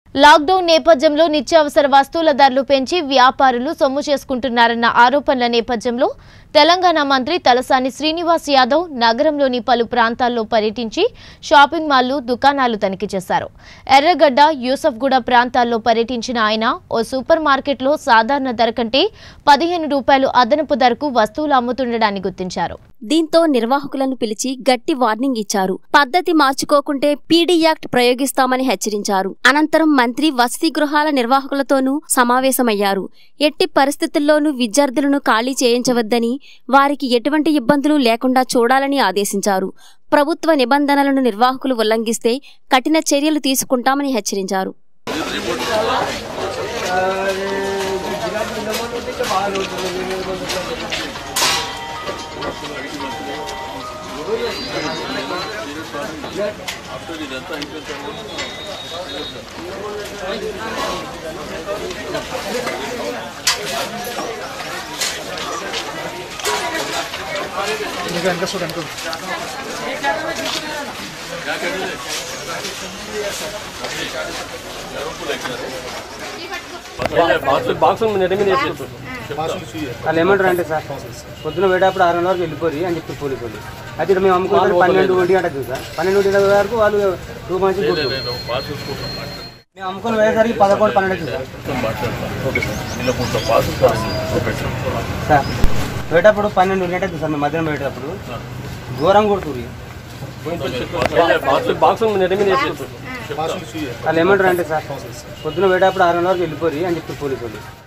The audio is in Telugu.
లాక్డౌన్ నేపథ్యంలో నిత్యావసర వస్తువుల ధరలు పెంచి వ్యాపారులు సొమ్ము చేసుకుంటున్నారన్న ఆరోపణల నేపథ్యంలో తెలంగాణ మంత్రి తలసాని శ్రీనివాస్ యాదవ్ నగరంలోని పలు ప్రాంతాల్లో పర్యటించి షాపింగ్ మాల్లు దుకాణాలు తనిఖీ చేశారు ఎర్రగడ్డ యూసఫ్గూడ ప్రాంతాల్లో పర్యటించిన ఆయన ఓ సూపర్ మార్కెట్లో సాధారణ ధర కంటే పదిహేను రూపాయలు అదనపు ధరకు వస్తువులు అమ్ముతుండడాన్ని గుర్తించారు దీంతో నిర్వాహకులను పిలిచి గట్టి వార్నింగ్ ఇచ్చారు పద్ధతి మార్చుకోకుంటే పీడీ యాక్ట్ ప్రయోగిస్తామని హెచ్చరించారు అనంతరం మంత్రి వసతి గృహాల నిర్వాహకులతోనూ సమావేశమయ్యారు ఎట్టి పరిస్థితుల్లోనూ విద్యార్థులను ఖాళీ చేయించవద్దని వారికి ఎటువంటి ఇబ్బందులు లేకుండా చూడాలని ఆదేశించారు ప్రభుత్వ నిబంధనలను నిర్వాహకులు ఉల్లంఘిస్తే కఠిన చర్యలు తీసుకుంటామని హెచ్చరించారు ఇంకా వెనక చూడు వెనక బాక్స్ నెట్ మీద వేసుకుంటారు వాళ్ళు ఏమంటారు అంటే సార్ పొద్దున వేటప్పుడు ఆరు గంటల వరకు వెళ్ళిపోయి అని చెప్పి పోలీసు వాళ్ళు అయితే ఇక్కడ మేము అమ్ముకుంటారు పన్నెండు ఒంటి గంటకు సార్ పన్నెండు ఒంటి గంటల వరకు వాళ్ళు టూ మంత్స్ మేము అమ్ముకొని పోయేసరికి పదకొండు పన్నెండు అవుతుంది సార్ సార్ వేటప్పుడు పన్నెండు ఒంటి గంటకు సార్ మేము మధ్యాహ్నం వేటప్పుడు ఘోరం కొడుతుంది బాక్స్ నెట్ మీద వేసుకుంటారు వాళ్ళు ఏమంటారు అంటే సార్ పొద్దున వేటప్పుడు ఆరు గంటల వరకు వెళ్ళిపోయి అని చెప్పి పోలీసు వాళ్ళు